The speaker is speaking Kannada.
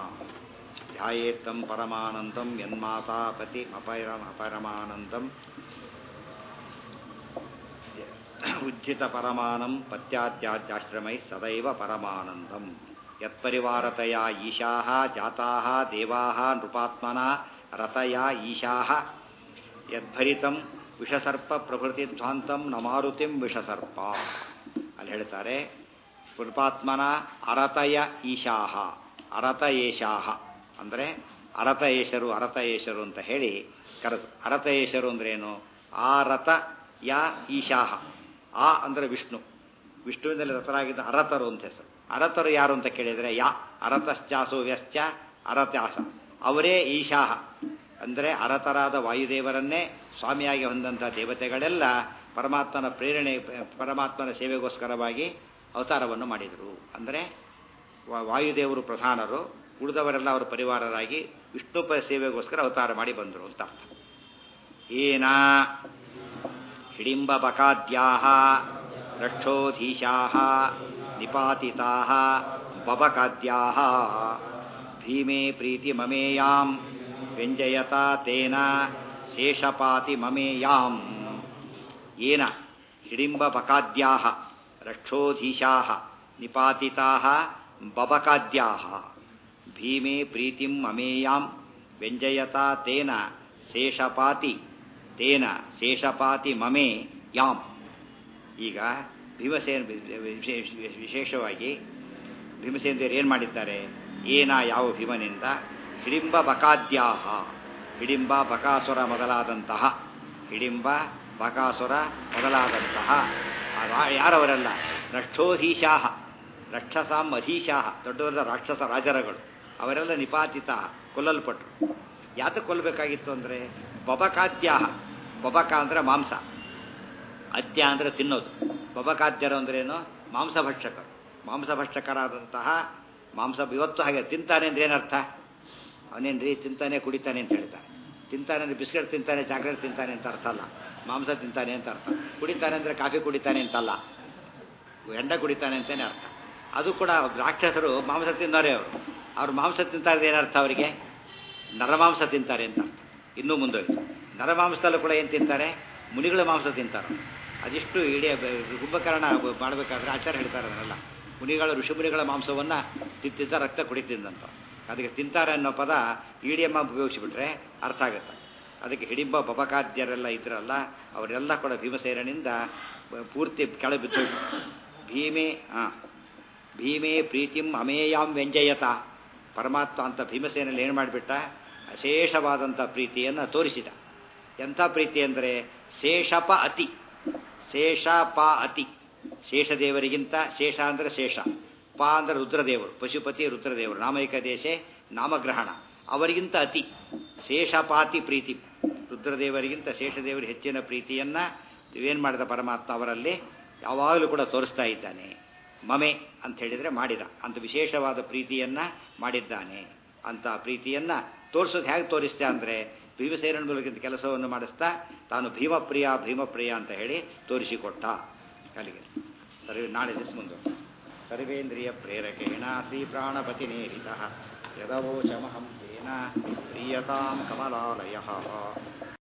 ಧ್ಯಾಯೇತ್ತಂ ಪರಮಾನಂದಂ ಯನ್ಮಾತಾ ಪತಿ ಅಪರಮ ಅಪರಮಾನಂದಂ ಉಜ್ಜಿತ ಪರಮಾನಂ ಪತ್ಯಾದ್ಯಾಶ್ರಮೈ ಸದೈವ ಪರಮಾನಂದಂ ಯತ್ಪರಿವಾರತಯ ಈಶಾಃ ಜಾತಾಃ ದೇವಾಃ ನೃಪಾತ್ಮನ ರತಯ ಈಶಾಃ ಯದ್ಭರಿತಂ ವಿಷಸರ್ಪ ಪ್ರಭೃತಿ ಧ್ವಾಂತಂ ನ ಮಾರುತಿಂ ವಿಷಸರ್ಪ ಅಲ್ಲಿ ಹೇಳ್ತಾರೆ ನೃಪಾತ್ಮನ ಅರತಯ ಈಶಾಹ ಅರತಯೇಶಾಹ ಅಂದರೆ ಅರತಯೇಶರು ಅರತಯೇಶರು ಅಂತ ಹೇಳಿ ಕರೆದು ಅರತಯೇಶರು ಅಂದ್ರೇನು ಆ ರಥ ಯಾ ಈಶಾಹ ಆ ಅಂದರೆ ವಿಷ್ಣು ವಿಷ್ಣುವಿನಲ್ಲಿ ರಥರಾಗಿದ್ದ ಅರತರು ಅಂತ ಹೆಸರು ಅರತರು ಯಾರು ಅಂತ ಕೇಳಿದರೆ ಯಾ ಅರತಶ್ಚಾಸು ವ್ಯಶ್ಚ ಅರತ್ಯಾಸ ಅವರೇ ಈಶಾಹ ಅಂದರೆ ಅರತರಾದ ವಾಯುದೇವರನ್ನೇ ಸ್ವಾಮಿಯಾಗಿ ಹೊಂದಂಥ ದೇವತೆಗಳೆಲ್ಲ ಪರಮಾತ್ಮನ ಪ್ರೇರಣೆ ಪರಮಾತ್ಮನ ಸೇವೆಗೋಸ್ಕರವಾಗಿ ಅವತಾರವನ್ನು ಮಾಡಿದರು ಅಂದರೆ ವಾಯುದೇವರು ಪ್ರಧಾನರು ಉಳಿದವರೆಲ್ಲ ಅವರ ಪರಿವಾರರಾಗಿ ವಿಷ್ಣು ಪ ಸೇವೆಗೋಸ್ಕರ ಅವತಾರ ಮಾಡಿ ಬಂದರು ಅಂತ ಅರ್ಥ ಏನ ಹಿಡಿಂಬ ಬಕಾದ್ಯಾ ರಕ್ಷೋಧೀಶಾ ನಿಪಾತಿತಾ ಬಬಕಾದ್ಯಾ ಭೀಮೇ ಪ್ರೀತಿ ಮಮೇಯಾಂ ವ್ಯಂಜಯತ ತೇನ ಶೇಷಪಾತಿ ಮಮೇಯಾಂ ಏನ ಹಿಡಿಂಬ ಬಕಾದ್ಯಾ ರಕ್ಷೋಧೀಶಾ ನಿಪಾತಿತಾ ಬಬಕಾದ್ಯಾ ಭೀಮೇ ಪ್ರೀತಿಂ ಮಮೇಯಾಂ ವ್ಯಂಜಯತ ತೇನ ಶೇಷಪಾತಿ ತೇನ ಶೇಷಪಾತಿ ಮಮೇ ಯಾಂ ಈಗ ಭೀಮಸೇನ ವಿಶೇಷವಾಗಿ ಭೀಮಸೇನದೇವರು ಏನು ಮಾಡಿದ್ದಾರೆ ಏನ ಯಾವ ಭೀಮನಿಂದ ಹಿಡಿಂಬ ಬಕಾದ್ಯಾಹ ಹಿಡಿಂಬ ಬಕಾಸುರ ಮೊದಲಾದಂತಹ ಹಿಡಿಂಬ ಬಕಾಸುರ ಮೊದಲಾದಂತಹ ಯಾರವರೆಲ್ಲ ರಕ್ಷೋಧೀಶಾಹ ರಕ್ಷಸಾಂ ಅಧೀಶಾಹ ದೊಡ್ಡ ದೊಡ್ಡ ರಾಕ್ಷಸ ರಾಜರಗಳು ಅವರೆಲ್ಲ ನಿಪಾತಿತ ಕೊಲ್ಲಲ್ಪಟ್ರು ಯಾತಕ್ಕೆ ಕೊಲ್ಲಬೇಕಾಗಿತ್ತು ಅಂದರೆ ಬಬಕಾದ್ಯಾಹ ಬಬಕ ಅಂದರೆ ಮಾಂಸ ಅದ್ಯ ಅಂದರೆ ತಿನ್ನೋದು ಬಬಕಾದ್ಯರು ಅಂದ್ರೇನು ಮಾಂಸಭಕ್ಷಕರು ಮಾಂಸಭಕ್ಷಕರಾದಂತಹ ಮಾಂಸ ಇವತ್ತು ಹಾಗೆ ತಿಂತಾನೆ ಅಂದ್ರೆ ಏನರ್ಥ ಅವನೇನ್ರಿ ತಿಂತಾನೆ ಕುಡಿತಾನೆ ಅಂತ ಹೇಳ್ತಾನೆ ತಿಂತಾನೆ ಅಂದರೆ ಬಿಸ್ಕೆಟ್ ತಿಂತಾನೆ ಚಾಕ್ಲೇಟ್ ತಿಂತಾನೆ ಅಂತ ಅರ್ಥ ಅಲ್ಲ ಮಾಂಸ ತಿಂತಾನೆ ಅಂತ ಅರ್ಥ ಕುಡಿತಾನೆ ಅಂದರೆ ಕಾಫಿ ಕುಡಿತಾನೆ ಅಂತಲ್ಲ ಎಂಡ ಕುಡಿತಾನೆ ಅಂತಲೇ ಅರ್ಥ ಅದು ಕೂಡ ರಾಕ್ಷಸರು ಮಾಂಸ ತಿಂದಾರೆ ಅವರು ಅವ್ರು ಮಾಂಸ ತಿಂತಾರೆ ಏನರ್ಥ ಅವರಿಗೆ ನರಮಾಂಸ ತಿಂತಾರೆ ಅಂತ ಅರ್ಥ ಇನ್ನೂ ಮುಂದೋಯ್ತು ನರಮಾಂಸದಲ್ಲೂ ಕೂಡ ಏನು ತಿಂತಾರೆ ಮುನಿಗಳ ಮಾಂಸ ತಿಂತಾರೆ ಅದಿಷ್ಟು ಇಡೀ ಕುಂಭಕರ್ಣ ಮಾಡಬೇಕಾದ್ರೆ ಆಚಾರ ಹೇಳ್ತಾರೆ ಅದನ್ನೆಲ್ಲ ಮುನಿಗಳ ಋಷಿಮುನಿಗಳ ಮಾಂಸವನ್ನು ತಿಂತಿದ್ದ ರಕ್ತ ಕುಡಿತಿದ್ದಂತ ಅದಕ್ಕೆ ತಿಂತಾರೆ ಅನ್ನೋ ಪದ ಇಡಿಯಮ್ಮ ಉಪಯೋಗಿಸಿಬಿಟ್ರೆ ಅರ್ಥ ಆಗುತ್ತೆ ಅದಕ್ಕೆ ಹಿಡಿಂಬ ಬಬಕಾದ್ಯರೆಲ್ಲ ಇದ್ರಲ್ಲ ಅವರೆಲ್ಲ ಕೂಡ ಭೀಮಸೇನಿಂದ ಪೂರ್ತಿ ಕೆಳ ಬಿದ್ದು ಭೀಮೆ ಹಾಂ ಭೀಮೇ ಪ್ರೀತಿಂ ಅಮೇಯಾಂ ವ್ಯಂಜಯತ ಪರಮಾತ್ಮ ಅಂತ ಭೀಮಸೇನಲ್ಲಿ ಏನು ಮಾಡಿಬಿಟ್ಟ ಅಶೇಷವಾದಂಥ ಪ್ರೀತಿಯನ್ನು ತೋರಿಸಿದ ಎಂಥ ಪ್ರೀತಿ ಅಂದರೆ ಶೇಷಪ ಅತಿ ಶೇಷ ಪ ಅತಿ ಶೇಷದೇವರಿಗಿಂತ ಶೇಷ ಅಂದರೆ ಶೇಷ ಪ ಅಂದರೆ ರುದ್ರದೇವರು ಪಶುಪತಿ ರುದ್ರದೇವರು ನಾಮೈಕ ದೇಶ ನಾಮಗ್ರಹಣ ಅವರಿಗಿಂತ ಅತಿ ಶೇಷಪಾತಿ ಪ್ರೀತಿ ರುದ್ರದೇವರಿಗಿಂತ ಶೇಷದೇವರ ಹೆಚ್ಚಿನ ಪ್ರೀತಿಯನ್ನು ಏನು ಮಾಡಿದ ಪರಮಾತ್ಮ ಅವರಲ್ಲಿ ಯಾವಾಗಲೂ ಕೂಡ ತೋರಿಸ್ತಾ ಇದ್ದಾನೆ ಮಮೆ ಅಂತ ಹೇಳಿದರೆ ಮಾಡಿದ ಅಂತ ವಿಶೇಷವಾದ ಪ್ರೀತಿಯನ್ನು ಮಾಡಿದ್ದಾನೆ ಅಂತ ಪ್ರೀತಿಯನ್ನು ತೋರಿಸೋದು ಹೇಗೆ ತೋರಿಸ್ತಾ ಅಂದರೆ ಭೀಮಸೇನ ಮೂಲಕಿಂತ ಕೆಲಸವನ್ನು ಮಾಡಿಸ್ತಾ ತಾನು ಭೀಮಪ್ರಿಯ ಭೀಮಪ್ರಿಯ ಅಂತ ಹೇಳಿ ತೋರಿಸಿಕೊಟ್ಟ ಅಲ್ಲಿಗೆ ಸರಿ ನಾಳೆ ದಿವಸ ಮುಂದೆ ಸರ್ವೇಂದ್ರಿಯ ಪ್ರೇರಕೇಣ ಶ್ರೀ ಪ್ರಾಣಪತಿ ನೇರಿತ ಯದವೋಚಮಹಂ ತೇನ ಪ್ರೀಯತಾಂ ಕಮಲಾಲಯ